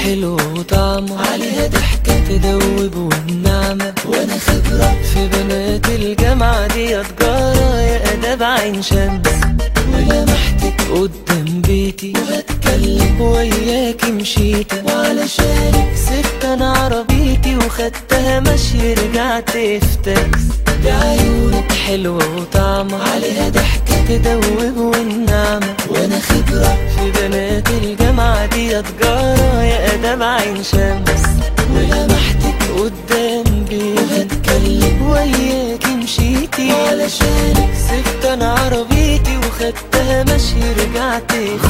حلو وطعمه عليها ضحكة تدوب والنعمة وانا خبرة في بنات الجامعة دي تجارة يا أداب عين شمس ولمحتك قدام بيتي وهتكلم وياكي مشيت وعلشانك سبت انا عربيتي وخدتها مشي رجعت في تاكس دي عيونك حلوة وطعمة عليها ضحكة تدوب والنعمة وانا خبرة في بنات الجامعة دي تجارة يا أداب عين شمس ولمحتك قدام بيتي وهتكلم وياكي مشيتي علشانك سبت انا عربيتي وخدتها مشي رجعت